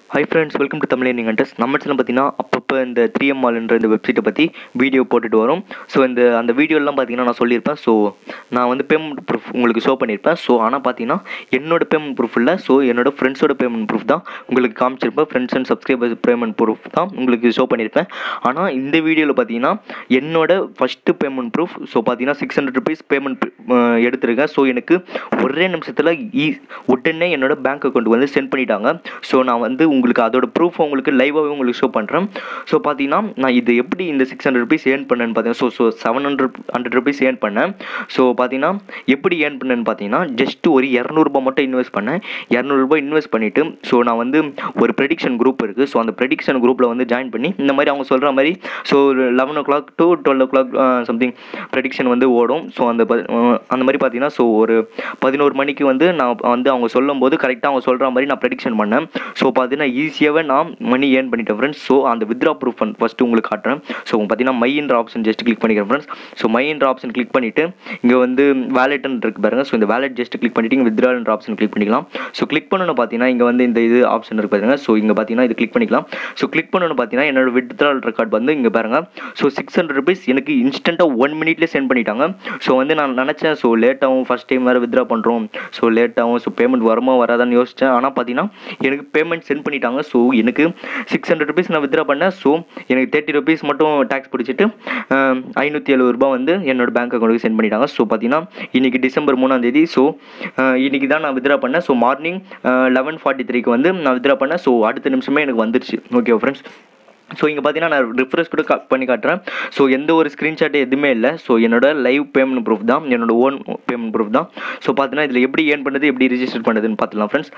high friends welcome to Tamil earning hunters நம்ம channel பார்த்தீங்கன்னா அப்பப்போ இந்த த்ரீ எம் மால்ன்ற இந்த வெப்சைட்டை பற்றி வீடியோ போட்டுட்டு வரும் ஸோ இந்த அந்த வீடியோலாம் பார்த்தீங்கன்னா நான் சொல்லியிருப்பேன் ஸோ நான் வந்து பேமெண்ட் ப்ரூஃப் உங்களுக்கு ஷோ பண்ணியிருப்பேன் ஸோ ஆனால் பார்த்தீங்கன்னா என்னோட பேமெண்ட் ப்ரூஃப் இல்லை ஸோ என்னோட ஃப்ரெண்ட்ஸோட பேமெண்ட் ப்ரூஃப் தான் உங்களுக்கு காமிச்சிருப்பேன் friends and subscribers payment proof தான் உங்களுக்கு ஷோ பண்ணியிருப்பேன் ஆனால் இந்த வீடியோவில் பார்த்தீங்கன்னா என்னோட ஃபஸ்ட்டு பேமெண்ட் ப்ரூஃப் ஸோ பார்த்தீங்கன்னா சிக்ஸ் ஹண்ட்ரட் ருபீஸ் பேமெண்ட் எடுத்திருக்கேன் ஸோ எனக்கு ஒரே நிமிஷத்தில் ஈ உடனே என்னோட பேங்க் அக்கௌண்ட் வந்து சென்ட் பண்ணிட்டாங்க ஸோ நான் வந்து உங்களுக்கு அதோட ப்ரூஃப் உங்களுக்கு லைவாகவே உங்களுக்கு ஷோ பண்ணுறேன் ஸோ பார்த்தீங்கன்னா நான் இது எப்படி இந்த சிக்ஸ் ஹண்ட்ரட் ருபீஸ் ஏர்ன் பண்ணேன்னு பார்த்தீங்கன்னா so so seven hundred hundred rupees earn பண்ணேன் ஸோ பார்த்தீங்கன்னா எப்படி ஏர்ன் பண்ணேன்னு பார்த்தீங்கன்னா ஜஸ்ட் ஒரு இரநூறுபா மட்டும் இன்வெஸ்ட் பண்ணேன் இரநூறுபா இன்வெஸ்ட் பண்ணிவிட்டு ஸோ நான் வந்து ஒரு ப்ரெடிக்ஷன் குரூப் இருக்குது ஸோ அந்த ப்ரெடிக்ஷன் குரூப்பில் வந்து ஜாயின் பண்ணி இந்த மாதிரி அவங்க சொல்கிற மாதிரி ஸோ ஒரு eleven o'clock to twelve o'clock something prediction வந்து ஓடும் ஸோ அந்த ப- அஹ் அந்த மாதிரி பார்த்தீங்கன்னா ஸோ ஒரு பதினோரு மணிக்கு வந்து நான் வந்து அவங்க சொல்லும்போது கரெக்டாக அவங்க சொல்கிற மாதிரி நான் ப்ரெடிக்ஷன் பண்ணேன் ஸோ பார்த்தீங்கன்னா ஈஸியாகவே நான் மணி ஏர்ன் பண்ணிட்டேன் ஃப்ரெண்ட்ஸ் ஸோ அந்த வித்ரா ப்ரூஃப் ஃபஸ்ட்டு உங்களுக்கு காட்டுறேன் ஸோ பார்த்தீங்கன்னா மைன்ற ஆப்ஷன் ஜஸ்ட் கிளிக் பண்ணிக்கிறேன் ஃப்ரெண்ட்ஸ் ஸோ மைன்ற ஆப்ஷன் கிளிக் பண்ணிவிட்டு இங்கே வந்து வேலெட்னு இருக்கு பாருங்க ஸோ இந்த வேலெட் ஜஸ்ட் கிளிக் பண்ணிவிட்டு இங்கே வித்ரான்ற ஆப்ஷன் கிளிக் பண்ணிக்கலாம் ஸோ கிளிக் பண்ணணும் பார்த்தீங்கன்னா இங்கே வந்து இந்த இது ஆப்ஷன் இருக்கு பாருங்க ஸோ இங்கே பார்த்தீங்கன்னா இது கிளிக் பண்ணிக்கலாம் ஸோ கிளிக் பண்ணணும் பார்த்தீங்கன்னா என்னோட வித்ரால் ரெக்கார்ட் வந்து இங்கே பாருங்க ஸோ சிக்ஸ் ஹண்ட்ரட் ருபீஸ் எனக்கு இன்ஸ்டண்ட்டாக ஒன் மினிட்லேயே சென்ட் பண்ணிட்டாங்க ஸோ வந்து நான் நினச்சேன் ஸோ லேட்டாகவும் ஃபஸ்ட் டைம் வேறு வித்ரா பண்ணுறோம் ஸோ லேட்டாகவும் ஸோ பேமெண்ட் வருமா வராதான்னு யோசித்தேன் ஆனால் பார்த்தீங்கன்னா எனக்கு பேமெண்ட் சென்ட் பண்ணிட்டாங்க ஸோ எனக்கு சிக்ஸ் ஹண்ட்ரட் ருபீஸ் நான் வித்ரா பண்ணேன் ஸோ எனக்கு தேர்ட்டி ருபீஸ் மட்டும் டேக்ஸ் பிடிச்சிட்டு ஐநூற்றி எழுபது ரூபாய் வந்து என்னோட பேங்க் அக்கௌண்ட்டுக்கு சென்ட் பண்ணிட்டாங்க ஸோ பார்த்தீங்கன்னா இன்றைக்கி டிசம்பர் மூணாம் தேதி ஸோ இன்றைக்கி தான் நான் வித்ரா பண்ணேன் ஸோ மார்னிங் லெவன் ஃபார்ட்டி த்ரீக்கு வந்து நான் வித்ரா பண்ணேன் ஸோ அடுத்த நிமிஷமே எனக்கு வந்துருச்சு ஓகே ஃப்ரெண்ட்ஸ் ஸோ இங்கே பார்த்தீங்கன்னா நான் ரிஃப்ரெஷ் கூட கா- பண்ணி காட்டுறேன் ஸோ எந்த ஒரு ஸ்க்ரீன்ஷாட் எதுவுமே இல்லை ஸோ என்னோட லைவ் பேமெண்ட் ப்ரூஃப் தான் என்னோட ஓன் பேமெண்ட் ப்ரூஃப் தான் ஸோ பார்த்தீங்கன்னா இதில் எப்படி ஏர்ன் பண்ணுறது எப்படி ரிஜிஸ்டர் பண்ணுறதுன்னு பார்த்துலாம் ஃப்ரெண்ட்ஸ்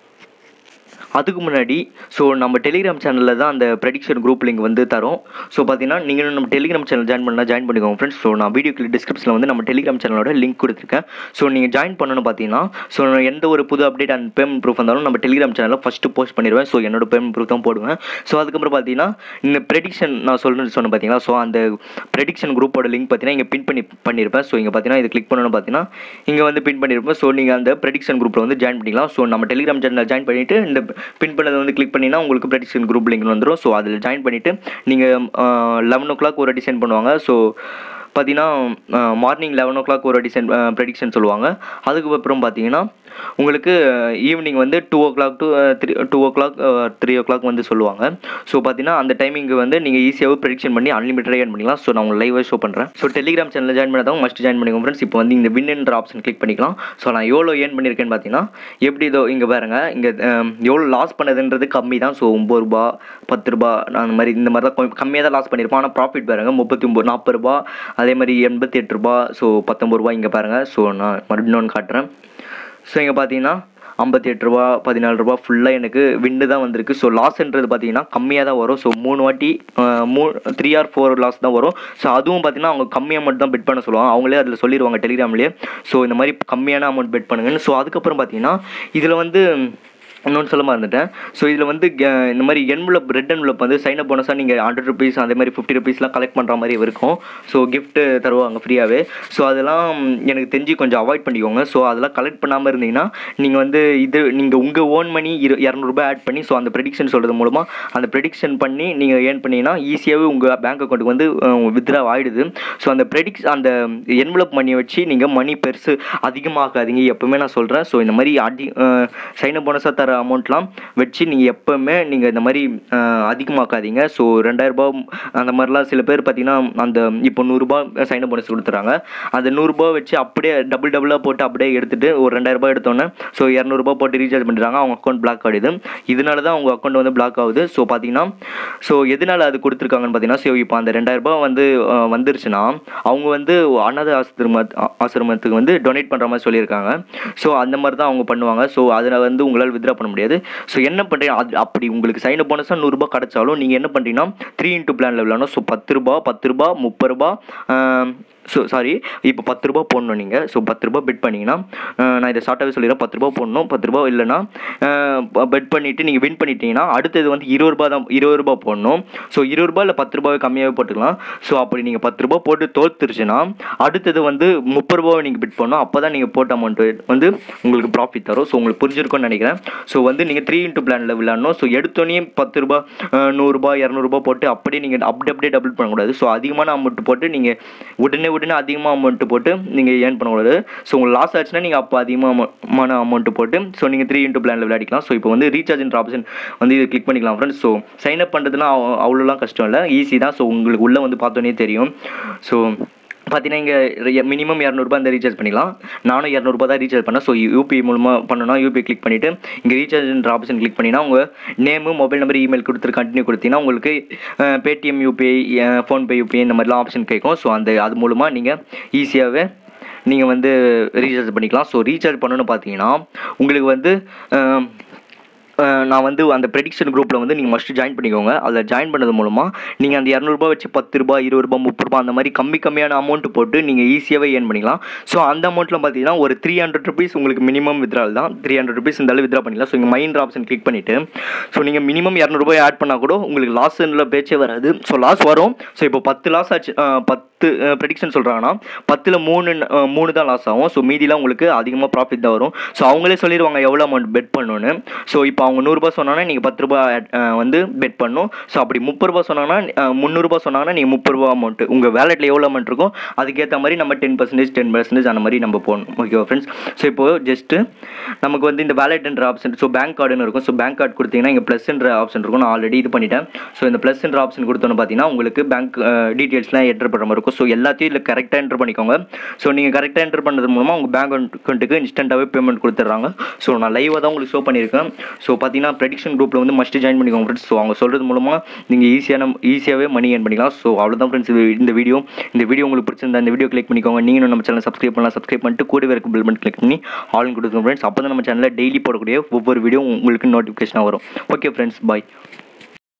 அதுக்கு முன்னாடி ஸோ நம்ம டெலிகிராம் சேனலில் தான் அந்த ப்ரெடிக்ஷன் குரூப் லிங்க் வந்து தரோம் ஸோ பார்த்தீங்கன்னா நீங்கள் நம்ம டெலிகிராம் சேனல் ஜாயின் பண்ணால் ஜாயின் பண்ணிக்கோங்க ஃப்ரெண்ட்ஸ் ஸோ நான் வீடியோக்கு டிஸ்கிரிப்ஷனில் வந்து நம்ம டெலிகிராம் சேனலோட லிங்க் கொடுத்துருக்கேன் ஸோ நீங்கள் ஜாயின் பண்ணணும் பார்த்தீங்கன்னா ஸோ எந்த ஒரு புது அப்டேட் அண்ட் பேமெண்ட் ப்ரூஃப் வந்தாலும் நம்ம டெலிகிராம் சேனலில் ஃபஸ்ட்டு போஸ்ட் பண்ணிடுவேன் ஸோ என்னோட பேமெண்ட் ப்ரூஃப் தான் போடுவேன் ஸோ அதுக்கப்புறம் பார்த்தீங்கன்னா இந்த ப்ரெடிக்ஷன் நான் சொல்லுன்னு சொன்னேன் பார்த்தீங்களா ஸோ அந்த ப்ரெடிக்ஷன் குரூப்போட லிங்க் பார்த்தீங்கன்னா இங்கே பின் பண்ணி பண்ணியிருப்பேன் ஸோ இங்கே பார்த்தீங்கன்னா இது கிளிக் பண்ணணும் பார்த்தீங்கன்னா இங்கே வந்து பின் பண்ணியிருப்பேன் ஸோ நீங்கள் அந்த ப்ரெடிக்ஷன் குரூப்பில் வந்து ஜாயின் பண்ணிக்கலாம் ஸோ நம்ம டெலிகிராம் சேனலில் ஜாயின் பண்ணிவிட்டு இந்த பின் பண்ணதை வந்து கிளிக் பண்ணினா உங்களுக்கு ப்ரெடிக்ஷன் குரூப் லிங்க் வந்துடும் ஸோ அதில் ஜாயின் பண்ணிவிட்டு நீங்கள் லெவன் ஓ கிளாக் ஒரு வாட்டி சென்ட் பண்ணுவாங்க ஸோ பார்த்தீங்கன்னா மார்னிங் லெவன் ஓ கிளாக் ஒரு வாட்டி சென்ட் ப்ரெடிக்ஷன் சொல்லுவாங்க அதுக்கப்புறம் பார்த்தீங்கன்னா உங்களுக்கு ஈவினிங் வந்து two o'clock to three two o'clock three o'clock வந்து சொல்லுவாங்க ஸோ பார்த்தீங்கன்னா அந்த டைமிங்கு வந்து நீங்கள் ஈஸியாகவே ப்ரெடிக்ஷன் பண்ணி அன்லிமிட்டடாக ஏர்ன் பண்ணிக்கலாம் ஸோ நான் உங்களுக்கு லைவாக ஷோ பண்ணுறேன் ஸோ டெலிகிராம் சேனலில் ஜாயின் பண்ணாதவங்க மஸ்ட் ஜாயின் பண்ணிக்கோங்க ஃப்ரெண்ட்ஸ் இப்போ வந்து இந்த வின்ன்ற ஆப்ஷன் கிளிக் பண்ணிக்கலாம் ஸோ நான் எவ்வளோ ஏர்ன் பண்ணியிருக்கேன்னு பார்த்தீங்கன்னா எப்படி இதோ இங்கே பாருங்க இங்கே எவ்வளோ லாஸ் பண்ணதுன்றது கம்மி தான் ஸோ ஒம்பது ரூபா பத்து ரூபா அந்த மாதிரி இந்த மாதிரி தான் கம்மியாக தான் லாஸ் பண்ணியிருப்போம் ஆனால் ப்ராஃபிட் பாருங்க முப்பத்தி ஒம்பது நாற்பது ரூபா அதே மாதிரி எண்பத்தி எட்டு ரூபா ஸோ பத்தொம்பது ரூபா இங்கே பாருங்கள் ஸோ நான் மறுபடியும் ஒன்று காட்டுறேன் ஸோ இங்கே பார்த்தீங்கன்னா ஐம்பத்தி எட்டு ரூபா பதினாலு ரூபா ஃபுல்லாக எனக்கு விண்டு தான் வந்திருக்கு ஸோ லாஸ்ன்றது பார்த்தீங்கன்னா கம்மியாக தான் வரும் ஸோ மூணு வாட்டி அஹ், மூ த்ரீ ஆர் ஃபோர் லாஸ் தான் வரும் ஸோ அதுவும் பார்த்தீங்கன்னா அவங்க கம்மியாக மட்டும் தான் பெட் பண்ண சொல்லுவாங்க அவங்களே அதில் சொல்லிடுவாங்க டெலிகிராம்லேயே ஸோ இந்த மாதிரி கம்மியான அமௌண்ட் பெட் பண்ணுங்கன்னு ஸோ அதுக்கப்புறம் பார்த்தீங்கன்னா இதில் வந்து இன்னொன்று சொல்ல மறந்துட்டேன் ஸோ இதில் வந்து க- இந்த மாதிரி என்வலப் ரெட் என்வலப் வந்து சைன் அப் போனஸாக நீங்கள் ஹண்ட்ரட் ருபீஸ் அதே மாதிரி ஃபிஃப்டி ருபீஸ்லாம் கலெக்ட் பண்ணுற மாதிரி இருக்கும் ஸோ gift தருவாங்க ஃப்ரீயாகவே ஸோ அதெல்லாம் எனக்கு தெரிஞ்சு கொஞ்சம் அவாய்ட் பண்ணிக்கோங்க ஸோ அதெல்லாம் கலெக்ட் பண்ணாமல் இருந்தீங்கன்னா நீங்கள் வந்து இது நீங்கள் உங்கள் ஓன் மணி இரு இரநூறுபா ஆட் பண்ணி ஸோ அந்த ப்ரெடிக்ஷன் சொல்கிறது மூலமாக அந்த ப்ரெடிக்ஷன் பண்ணி நீங்கள் ஏர்ன் பண்ணீங்கன்னா ஈஸியாகவே உங்கள் பேங்க் அக்கௌண்ட்டுக்கு வந்து வித்ரா ஆகிடுது ஸோ அந்த ப்ரெடிக்ஸ் அந்த என்வலப் மணியை வச்சு நீங்கள் மணி பெருசு அதிகமாக்காதீங்க எப்பவுமே நான் சொல்கிறேன் ஸோ இந்த மாதிரி அடி சைன் அப் போனஸாக தர அமௌண்ட்லாம் வச்சு நீங்கள் எப்போவுமே நீங்கள் இந்த மாதிரி அஹ், அதிகமாக்காதீங்க ஸோ ரெண்டாயிரரூபா அந்த மாதிரிலாம் சில பேர் பார்த்தீங்கன்னா அந்த இப்போ நூறுரூபா சைன் அப் போனஸ் கொடுத்துறாங்க அந்த நூறுரூபா வச்சு அப்படியே டபுள் டபுளாக போட்டு அப்படியே எடுத்துட்டு ஒரு ரெண்டாயிரரூபா எடுத்தோன்னே ஸோ இரநூறுபா போட்டு ரீசார்ஜ் பண்ணுறாங்க அவங்க அக்கௌண்ட் பிளாக் ஆகிடுது இதனால தான் அவங்க அக்கௌண்ட் வந்து பிளாக் ஆகுது ஸோ பார்த்தீங்கன்னா ஸோ எதனால அது கொடுத்துருக்காங்கன்னு பார்த்தீங்கன்னா ஸோ இப்போ அந்த ரெண்டாயிரரூபா வந்து அஹ், வந்துருச்சுன்னா அவங்க வந்து அனாதை ஆசிரம ஆசிரமத்துக்கு வந்து டொனேட் பண்ணுற மாதிரி சொல்லியிருக்காங்க ஸோ அந்த மாதிரி தான் அவங்க பண்ணுவாங்க ஸோ அதில் வந்து உங்களால் வித்ரா பண்ண முடியாது ஸோ என்ன பண்ணுறீங்க அது அப்படி உங்களுக்கு சைன் அப் போனஸாக நூறுரூபா கிடச்சாலும் நீங்கள் என்ன பண்ணுறீங்கன்னா த்ரீ இன்ட்டு பிளானில் விளாடணும் ஸோ பத்து ரூபா பத்து ரூபா முப்பது ரூபா ஆஹ், ஸோ சாரி இப்போ பத்து ரூபா போடணும் நீங்கள் ஸோ பத்து ரூபா பெட் பண்ணிங்கன்னா அஹ், நான் இதை ஷார்ட்டாகவே சொல்லிடுறேன் பத்து ரூபா போடணும் பத்து ரூபா இல்லைன்னா பெட் பண்ணிவிட்டு நீங்கள் வின் பண்ணிட்டீங்கன்னா அடுத்தது வந்து இருபது ரூபா தான் இருபது ரூபா போடணும் ஸோ இருபது ரூபா இல்லை பத்து ரூபாவே கம்மியாகவே போட்டுக்கலாம் ஸோ அப்படி நீங்கள் பத்து ரூபா போட்டு தோத்துருச்சுன்னா அடுத்தது வந்து முப்பது ரூபாவை நீங்கள் பிட் பண்ணணும் அப்போ தான் நீங்கள் போட்ட அமௌண்ட் வந்து உங்களுக்கு ப்ராஃபிட் தரும் ஸோ உங்களுக்கு புரிஞ்சிருக்கும்னு நினைக்கிறேன் ஸோ வந்து நீங்கள் த்ரீ இன்ட்டு பிளானில் விளையாடணும் ஸோ எடுத்தோடனே பத்து ரூபா அஹ், நூறுரூபா இரநூறுபா போட்டு அப்படியே நீங்கள் அப்படி அப்படியே டபுள் பண்ணக்கூடாது ஸோ அதிகமான அமௌண்ட் போட்டு நீங்கள் உடனே உடனே அதிகமாக அமௌண்ட் போட்டு நீங்கள் ஏர்ன் பண்ணக்கூடாது ஸோ உங்களுக்கு லாஸ் ஆச்சுன்னா நீங்கள் அப்போ அதிகமான அமௌண்ட் போட்டு ஸோ நீங்கள் த்ரீ இன்ட்டு பிளானில் விளையாடிக்கலாம் ஸோ இப்போ வந்து ரீசார்ஜ்ன்ற ஆப்ஷன் வந்து இது கிளிக் பண்ணிக்கலாம் ஃப்ரெண்ட்ஸ் ஸோ சைன் அப் பண்ணுறதுலாம் அவ்- அவ்வளோலாம் கஷ்டம் இல்லை ஈஸி தான் ஸோ உங்களுக்கு உள்ளே வந்து பார்த்தோன்னே தெரியும் ஸோ பார்த்தீங்கன்னா இங்கே மினிமம் இரநூறுபா இந்த ரீசார்ஜ் பண்ணிக்கலாம் நானும் இரநூறுபா தான் ரீசார்ஜ் பண்ணேன் ஸோ யூபிஐ மூலமாக பண்ணணும் யூபிஐ கிளிக் பண்ணிவிட்டு இங்கே ரீசார்ஜ்ன்ற ஆப்ஷன் கிளிக் பண்ணினா உங்கள் நேமு மொபைல் நம்பர் இமெயில் கொடுத்துட்டு கண்டினியூ கொடுத்தீங்கன்னா உங்களுக்கு பேடிஎம் யூபிஐ ஃபோன்பே யூபிஐ இந்த மாதிரிலாம் ஆப்ஷன் கேட்கும் ஸோ அந்த அது மூலமாக நீங்கள் ஈஸியாகவே நீங்கள் வந்து ரீசார்ஜ் பண்ணிக்கலாம் ஸோ ரீசார்ஜ் பண்ணணும்னு பார்த்தீங்கன்னா உங்களுக்கு வந்து அஹ், அஹ் நான் வந்து அந்த ப்ரெடிக்ஷன் குரூப்பில் வந்து நீங்கள் மஸ்ட்டு ஜாயின் பண்ணிக்கோங்க அதில் ஜாயின் பண்ணது மூலமாக நீங்கள் அந்த இரநூறுபா வச்சு பத்து ரூபா இருபது ரூபா முப்பது ரூபா அந்த மாதிரி கம்மி கம்மியான அமௌண்ட் போட்டு நீங்கள் ஈஸியாகவே ஏர்ன் பண்ணிக்கலாம் ஸோ அந்த அமௌண்ட்டில் பார்த்தீங்கன்னா ஒரு த்ரீ ஹண்ட்ரட் ருபீஸ் உங்களுக்கு மினிமம் வித்ரால் தான் த்ரீ ஹண்ட்ரட் ருபீஸ் இருந்தாலும் வித்ரா பண்ணிக்கலாம் ஸோ இங்கே மைண்ட் ஆப்ஷன் கிளிக் பண்ணிவிட்டு ஸோ நீங்கள் மினிமம் இரநூறுபாய் ஆட் பண்ணால் கூட உங்களுக்கு லாஸ்ல பேச்சே வராது ஸோ லாஸ் வரும் ஸோ இப்போ பத்து லாஸ் ஆச்சு அஹ் பத்து ப்ரெடிக்ஷன் சொல்கிறாங்கன்னா பத்தில் மூணு அஹ் மூணு தான் லாஸ் ஆகும் ஸோ மீதிலாம் உங்களுக்கு அதிகமாக ப்ராஃபிட் தான் வரும் ஸோ அவங்களே சொல்லிடுவாங்க எவ்வளோ அமௌண்ட் பெட் பண்ணணும்னு ஸோ இப்போ அவங்க நூறுரூபா சொன்னாங்கன்னா நீங்கள் பத்து ரூபா add- அஹ் வந்து பெட் பண்ணணும் ஸோ அப்படி முப்பது ரூபா சொன்னாங்கன்னா அஹ் முந்நூறுரூபா சொன்னாங்கன்னா நீங்கள் முப்பது ரூபா அமௌண்ட் உங்கள் வேலெட்டில் எவ்வளோ அமௌண்ட் இருக்கோ அதுக்கேற்ற மாதிரி நம்ம டென் பர்சன்டேஜ் டென் பர்சன்டேஜ் அந்த மாதிரி நம்ம போடணும் ஓகேவா ஃப்ரெண்ட்ஸ் ஸோ இப்போ ஜஸ்ட்டு நமக்கு வந்து இந்த வேலெட்ன்ற ஆப்ஷன் ஸோ பேங்க் கார்டுன்னு இருக்கும் ஸோ பேங்க் கார்டு கொடுத்தீங்கன்னா இங்கே ப்ளஸ்ன்ற ஆப்ஷன் இருக்கும் நான் ஆல்ரெடி இது பண்ணிட்டேன் ஸோ இந்த ப்ளஸ்ன்ற ஆப்ஷன் கொடுத்தோன்னு பார்த்தீங்கன்னா உங்களுக்கு பேங்க் டீட்டெயில்ஸ்லாம் என்டர் பண்ணுற மாதிரி இருக்கும் ஸோ எல்லாத்தையும் இதில் கரெக்டாக என்டர் பண்ணிக்கோங்க ஸோ நீங்கள் கரெக்டாக என்டர் பண்ணது மூலமாக உங்கள் பேங்க் அக்கௌண்ட்டுக்கு இன்ஸ்டண்ட்டாகவே பேமெண்ட் கொடுத்துட்றாங்க ஸோ நான் லைவாக தான் உங்களுக்கு ஷோ பண்ணியிருக்கேன் ஸோ பார்த்தீங்கன்னா ப்ரெடிக்ஷன் குரூப்பில் வந்து மஸ்ட் ஜாயின் பண்ணிக்கோங்க ஃப்ரெண்ட்ஸ் ஸோ அவங்க சொல்கிறது மூலமாக நீங்கள் ஈஸியான ஈஸியாகவே மணி ஏர்ன் பண்ணிக்கலாம் ஸோ அவ்வளோதான் ஃப்ரெண்ட்ஸ் இந்த வீடியோ இந்த வீடியோ உங்களுக்கு பிடிச்சிருந்தா இந்த வீடியோ கிளிக் பண்ணிக்கோங்க நீங்களும் நம்ம சேனல் சப்ஸ்கிரைப் பண்ணலாம் சப்ஸ்கிரைப் பண்ணிட்டு கூடவே இருக்க பில் பட்டன் கிளிக் பண்ணி ஆல் கொடுத்துருங்க ஃப்ரெண்ட்ஸ் அப்போ தான் நம்ம சேனலில் டெய்லி போடக்கூடிய ஒவ்வொரு வீடியோ உங்களுக்கு நோட்டிஃபிகேஷனாக வரும் ஓகே ஃப்ரெண்ட்ஸ் பாய்